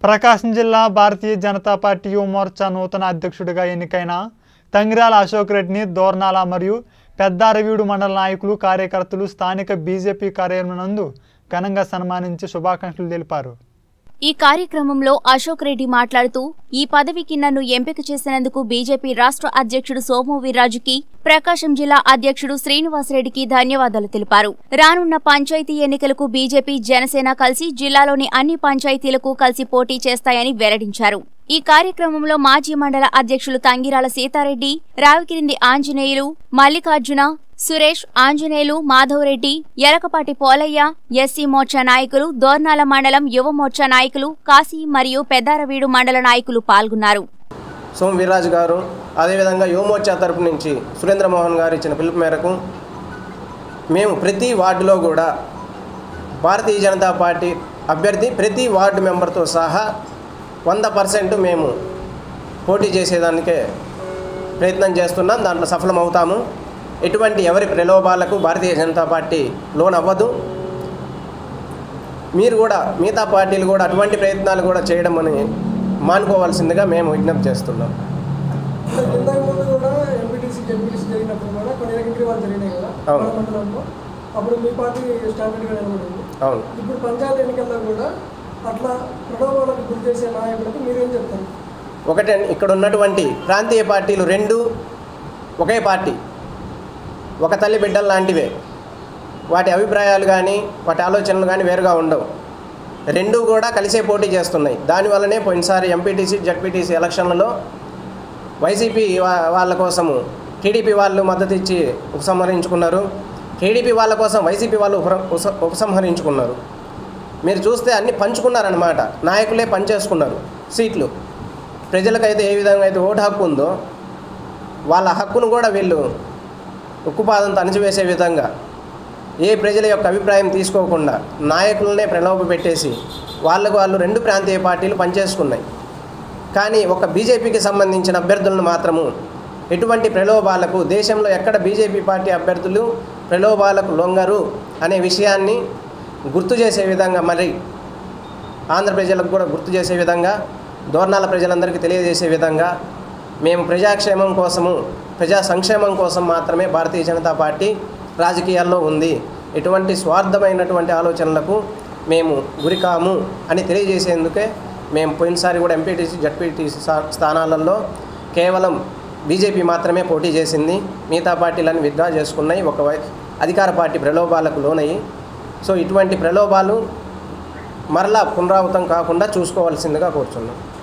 ప్రకాశం జిల్లా భారతీయ జనతా పార్టీ యువ మోర్చా నూతన అధ్యక్షుడిగా ఎన్నికైన తంగిరాల అశోక్ రెడ్డిని దోర్నాల మరియు పెద్దారవీడు మండల నాయకులు కార్యకర్తలు స్థానిక బీజేపీ కార్యాలయం నందు ఘనంగా సన్మానించి శుభాకాంక్షలు తెలిపారు ఈ కార్యక్రమంలో అశోక్ రెడ్డి మాట్లాడుతూ ఈ పదవికి నన్ను ఎంపిక చేసినందుకు బీజేపీ రాష్ట్ర అధ్యక్షుడు సోము వీర్రాజుకి ప్రకాశం జిల్లా అధ్యక్షుడు శ్రీనివాసరెడ్డికి ధన్యవాదాలు తెలిపారు రానున్న పంచాయతీ ఎన్నికలకు బీజేపీ జనసేన కలిసి జిల్లాలోని అన్ని పంచాయతీలకు కలిసి పోటీ చేస్తాయని వెల్లడించారు ఈ కార్యక్రమంలో మాజీ మండల అధ్యక్షులు తంగిరాల సీతారెడ్డి రావికిరింది ఆంజనేయులు మల్లికార్జున సురేష్ ఆంజనేయులు మాధవరెడ్డి ఎలకపాటి పోలయ్య ఎస్సీ మోర్చా నాయకులు దోర్నాల మండలం యువ మోర్చా నాయకులు కాశీ మరియు పెద్దారవీడు మండల నాయకులు పాల్గొన్నారు సోమ వీర్రాజు గారు అదేవిధంగా యువమోర్చా తరపు నుంచి సురేంద్రమోహన్ గారు ఇచ్చిన పిలుపు మేరకు మేము ప్రతి వార్డులో కూడా భారతీయ జనతా పార్టీ అభ్యర్థి ప్రతి వార్డు మెంబర్తో సహా వంద పర్సెంట్ మేము పోటీ చేసేదానికే ప్రయత్నం చేస్తున్నాం దాంట్లో సఫలమవుతాము ఎటువంటి ఎవరి ప్రలోభాలకు భారతీయ జనతా పార్టీ లోన్ అవ్వదు మీరు కూడా మిగతా పార్టీలు కూడా అటువంటి ప్రయత్నాలు కూడా చేయడం అని మానుకోవాల్సిందిగా మేము విజ్ఞప్తి చేస్తున్నాం ఇంతకు ముందు కూడా ఎంపీటీసీ జెడ్పీటీసీ జరిగినప్పుడు కూడా కొన్ని ఏకగ్రీవాలు జరిగినాయి కదా అవును. మన మండలంలో అప్పుడు మీ పార్టీ స్టాండర్డ్గా నిలబడింది అవును ఇప్పుడు పంచాయతీ ఎన్నికల్లో కూడా అట్లా ప్రలోభాలకు గురి చేసే నాయకులకు మీరేం చెప్తారు ఒకటే ఇక్కడ ఉన్నటువంటి ప్రాంతీయ పార్టీలు రెండు ఒకే పార్టీ ఒక తల్లి బిడ్డలు లాంటివే వాటి అభిప్రాయాలు కానీ వాటి ఆలోచనలు కానీ వేరుగా ఉండవు రెండు కూడా కలిసే పోటీ చేస్తున్నాయి దానివల్లనే పోయినసారి ఎంపీటీసీ జడ్పీటీసీ ఎలక్షన్లలో వైసీపీ వా- వాళ్ళ కోసము టీడీపీ వాళ్ళు మద్దతు ఇచ్చి ఉపసంహరించుకున్నారు టీడీపీ వాళ్ళ కోసం వైసీపీ వాళ్ళు ఉపర- ఉపస- ఉపసంహరించుకున్నారు మీరు చూస్తే అన్ని పంచుకున్నారన్నమాట నాయకులే పనిచేసుకున్నారు సీట్లు ప్రజలకైతే ఏ విధంగా అయితే ఓటు హక్కు ఉందో వాళ్ళ హక్కును కూడా వీళ్ళు ఉక్కుపాదంతో అణచివేసే విధంగా ఏ ప్రజల యొక్క అభిప్రాయం తీసుకోకుండా నాయకులనే ప్రలోభ పెట్టేసి వాళ్ళకు వాళ్ళు రెండు ప్రాంతీయ పార్టీలు పనిచేసుకున్నాయి కానీ ఒక బీజేపీకి సంబంధించిన అభ్యర్థులను మాత్రము ఎటువంటి ప్రలోభాలకు దేశంలో ఎక్కడ బీజేపీ పార్టీ అభ్యర్థులు ప్రలోభాలకు లొంగరు అనే విషయాన్ని గుర్తు చేసే విధంగా మరి ఆంధ్ర ప్రజలకు కూడా గుర్తు చేసే విధంగా దోర్నాల ప్రజలందరికీ తెలియజేసే విధంగా మేము ప్రజాక్షేమం కోసము ప్రజా సంక్షేమం కోసం మాత్రమే భారతీయ జనతా పార్టీ రాజకీయాల్లో ఉంది ఎటువంటి స్వార్థమైనటువంటి ఆలోచనలకు మేము గురికాము అని తెలియజేసేందుకే మేము పోయినసారి కూడా ఎంపీటీసీ జడ్పీటీసీ స్థా- స్థానాలలో కేవలం బీజేపీ మాత్రమే పోటీ చేసింది మిగతా పార్టీలను విత్డ్రా చేసుకున్నాయి ఒక వై- అధికార పార్టీ ప్రలోభాలకు లోనయ్యి సో ఇటువంటి ప్రలోభాలు మరలా పునరావృతం కాకుండా చూసుకోవాల్సిందిగా కోరుచున్నాం